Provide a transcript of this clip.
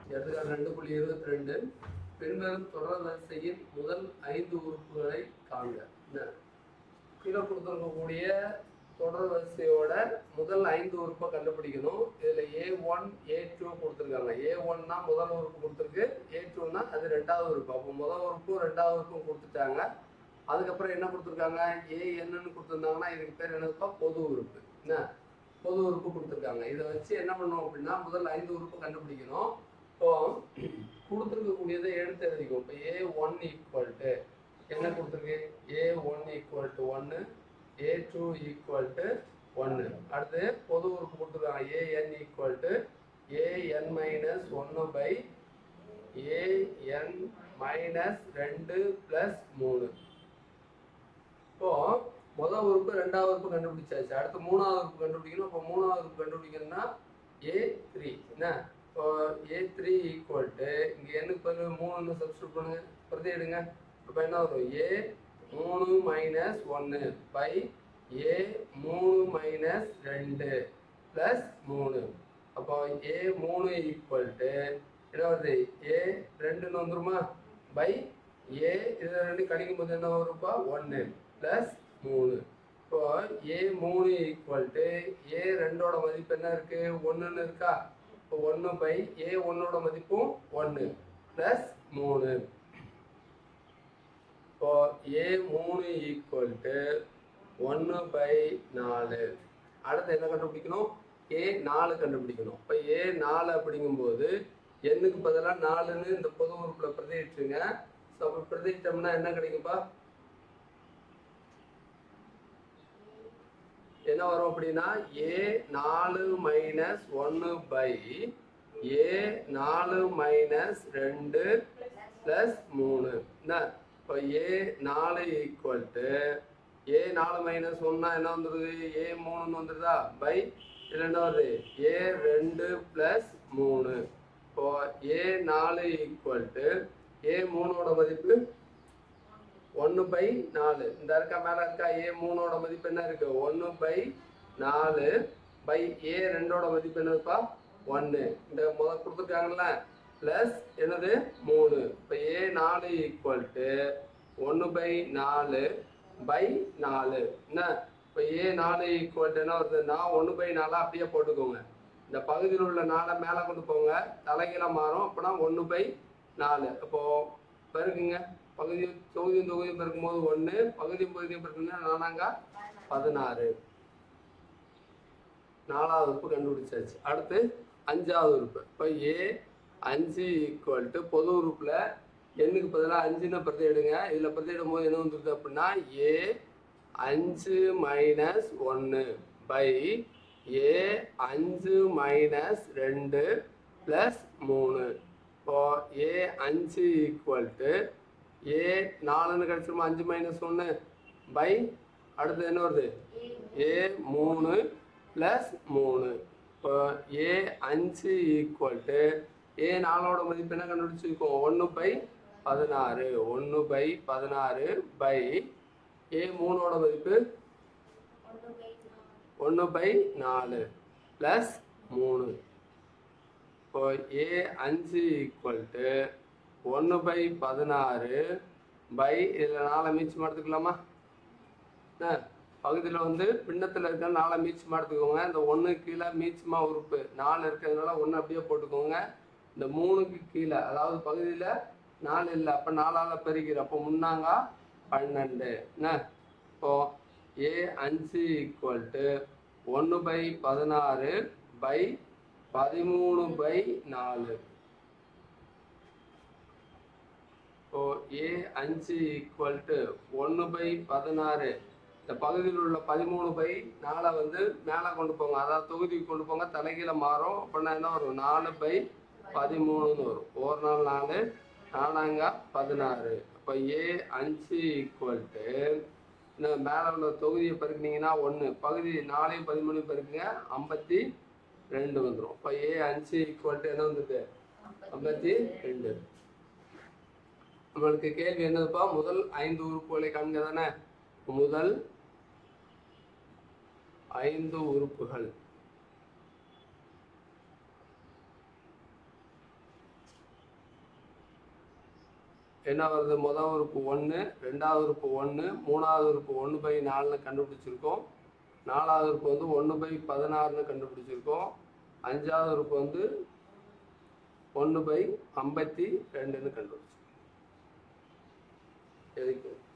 எடுத்துக்காட்டு ரெண்டு புள்ளி இருபத்தி ரெண்டு பின்வரும் தொடர் வரிசையின் முதல் ஐந்து உறுப்புகளை காண்க என்ன கீழே கொடுத்துருக்கக்கூடிய தொடர் வரிசையோட முதல் ஐந்து உறுப்பை கண்டுபிடிக்கணும் இதுல ஏ ஒன் ஏ டூ கொடுத்துருக்காங்க ஏ ஒன்னா முதல் உறுப்பு கொடுத்துருக்கு ஏ டூனா அது ரெண்டாவது உறுப்பு அப்போ முதல் உறுப்பும் ரெண்டாவது உறுப்பும் கொடுத்துட்டாங்க அதுக்கப்புறம் என்ன கொடுத்துருக்காங்க ஏ என்னன்னு கொடுத்துருந்தாங்கன்னா இதுக்கு பேர் என்னதுப்பா பொது உறுப்பு என்ன பொது உறுப்பு கொடுத்துருக்காங்க இதை வச்சு என்ன பண்ணணும் அப்படின்னா முதல் ஐந்து உறுப்பு கண்டுபிடிக்கணும் இப்போ கொடுத்துருக்கக்கூடியதை எடுத்து எழுதிக்கும் இப்போ ஏ ஒன் ஈக்குவல் டு என்ன கொடுத்துருக்கு ஏ ஒன் ஈக்குவல் டு ஒன்று ஏ டூ ஈக்குவல் டு ஒன்று அடுத்து பொது உறுப்பு கொடுத்துருக்காங்க A N equal to A N minus ஒன்று பை ஏஎன் மைனஸ் ரெண்டு ப்ளஸ் மூணு இப்போ முதல் உறுப்பு ரெண்டாவது உறுப்பு கண்டுபிடிச்சாச்சு அடுத்து மூணாவது உறுப்பு கண்டுபிடிக்கணும் இப்போ மூணாவது உறுப்பு கண்டுபிடிக்கணும்னா ஏ த்ரீ என்ன இப்போ ஏ த்ரீ ஈக்குவல் டு இங்கே என்னுக்கு பதில் மூணுன்னு சப்ஸ்டியூட் பண்ணுங்க பிரதி எடுங்க இப்போ என்ன வரும் ஏ மூணு மைனஸ் ஒன்று பை ஏ மூணு மைனஸ் ரெண்டு ப்ளஸ் மூணு அப்போ ஏ மூணு ஈக்குவல் டு என்ன வருது ஏ ரெண்டுன்னு வந்துருமா பை ஏ இது ரெண்டு கழிக்கும் போது என்ன வரும்ப்பா ஒன்று ப்ளஸ் மூணு இப்போ ஏ மூணு ஈக்குவல் டு ஏ ரெண்டோட மதிப்பு என்ன இருக்கு ஒன்றுன்னு இருக்கா இப்போ ஒன்று பை ஏ ஒன்னோட மதிப்பும் ஒன்று ப்ளஸ் மூணு இப்போ ஏ மூணு ஈக்குவல் டு ஒன்று பை நாலு அடுத்து என்ன கண்டுபிடிக்கணும் ஏ நாலு கண்டுபிடிக்கணும் இப்போ ஏ நாலு அப்படிங்கும்போது எண்ணுக்கு பதிலாக நாலுன்னு இந்த பொது உறுப்பில் பிரதியிட்டுருங்க ஸோ அப்போ பிரதியிட்டோம்னா என்ன கிடைக்கும்பா என்ன வரும் அப்படின்னா ஏ நாலு மைனஸ் ஒன்று பை ஏ நாலு மைனஸ் ரெண்டு ப்ளஸ் மூணு என்ன இப்போ ஏ நாலு ஈக்குவல் டு ஏ நாலு மைனஸ் ஒன்னா என்ன வந்துடுது ஏ மூணுன்னு வந்துடுதா பை இதில் என்ன வருது ஏ ரெண்டு ப்ளஸ் மூணு இப்போ ஏ நாலு ஈக்குவல் டு ஏ மூணோட மதிப்பு ஒன்று பை நாலு இந்த இருக்கா மேலே இருக்கா ஏ மூணோட மதிப்பு என்ன இருக்கு ஒன்று பை நாலு பை ஏ ரெண்டோட மதிப்பு என்னதுப்பா ஒன்று இந்த முத கொடுத்துருக்காங்கல்ல ப்ளஸ் என்னது மூணு இப்போ ஏ நாலு ஈக்குவல் டு ஒன்று பை நாலு பை நாலு என்ன இப்போ ஏ நாலு ஈக்குவல் டு என்ன வருதுன்னா ஒன்று பை நாலாக அப்படியே போட்டுக்கோங்க இந்த பகுதியில் உள்ள நாலை மேலே கொண்டு போங்க தலைகீழாக மாறும் அப்படின்னா ஒன்று பை நாலு அப்போது பெருக்குங்க பகுதி தொகுதியும் தொகுதியும் பெருக்கும்போது ஒன்று பகுதியும் பகுதியும் பெருக்குன்னா நானாங்க பதினாறு நாலாவது உறுப்பு கண்டுபிடிச்சாச்சு அடுத்து அஞ்சாவது உறுப்பு இப்போ ஏ அஞ்சு ஈக்குவல் டு பொது உறுப்பில் எண்ணுக்கு பதிலாக அஞ்சுன்னு பிரதி எடுங்க இதில் பிரதி இடும்போது என்ன வந்துருது அப்படின்னா ஏ அஞ்சு மைனஸ் ஒன்று பை ஏ அஞ்சு மைனஸ் ரெண்டு ப்ளஸ் மூணு இப்போ ஏ அஞ்சு ஈக்குவல் டு ஏ நாலுன்னு கிடச்சிருமா அஞ்சு மைனஸ் ஒன்று பை அடுத்து என்ன வருது ஏ மூணு ப்ளஸ் மூணு இப்போ ஏ அஞ்சு ஈக்குவல் டு ஏ நாலோட மதிப்பு என்ன கண்டுபிடிச்சிருக்கோம் ஒன்று பை பதினாறு ஒன்று பை பதினாறு பை ஏ மூணோட மதிப்பு ஒன்று பை நாலு ப்ளஸ் மூணு இப்போ ஏ அஞ்சு ஈக்குவல் டு ஒன்று பை பதினாறு பை இதில் நாலை மீச்சம் எடுத்துக்கலாமா என்ன பகுதியில் வந்து பின்னத்தில் இருக்க நாலை மீச்சமாக எடுத்துக்கோங்க இந்த ஒன்று கீழே மீச்சமாக உறுப்பு நாலு இருக்கிறதுனால ஒன்று அப்படியே போட்டுக்கோங்க இந்த மூணுக்கு கீழே அதாவது பகுதியில் நாலு இல்லை அப்போ நாலால் பெருக்கிற அப்போ முன்னாங்கா பன்னெண்டு என்ன இப்போ ஏ அஞ்சு ஈக்குவல் டு ஒன்று பை பதினாறு பை பதிமூணு பை நாலு இப்போ ஏ அஞ்சு ஈக்குவல் டு ஒன்று பை பதினாறு இந்த பகுதியில் உள்ள பதிமூணு பை நாலை வந்து மேலே கொண்டு போங்க அதாவது தொகுதிக்கு கொண்டு போங்க தலைகீழ மாறும் அப்படின்னா என்ன வரும் நாலு பை பதிமூணுன்னு வரும் ஒரு நாள் நாலு நாலாங்க பதினாறு அப்போ ஏ அஞ்சு ஈக்குவல் டு இன்னும் மேலே உள்ள தொகுதியை பெருக்குனீங்கன்னா ஒன்று பகுதி நாலையும் பதிமூணு பெருக்குங்க ஐம்பத்தி ரெண்டு வந்துடும் இப்போ ஏ அஞ்சு ஈக்குவல் டு என்ன வந்திருக்கு ஐம்பத்தி ரெண்டு நம்மளுக்கு கேள்வி என்னதுப்பா முதல் ஐந்து உறுப்புகளை காண்க தானே முதல் ஐந்து உறுப்புகள் என்ன வருது முதல் உறுப்பு ஒன்று ரெண்டாவது உறுப்பு ஒன்று மூணாவது உறுப்பு ஒன்று பை நாலுன்னு கண்டுபிடிச்சிருக்கோம் நாலாவது உறுப்பு வந்து ஒன்று பை பதினாறுன்னு கண்டுபிடிச்சிருக்கோம் அஞ்சாவது உறுப்பு வந்து ஒன்று பை ஐம்பத்தி ரெண்டுன்னு கண்டுபிடிச்சிருக்கோம் எதுக்கு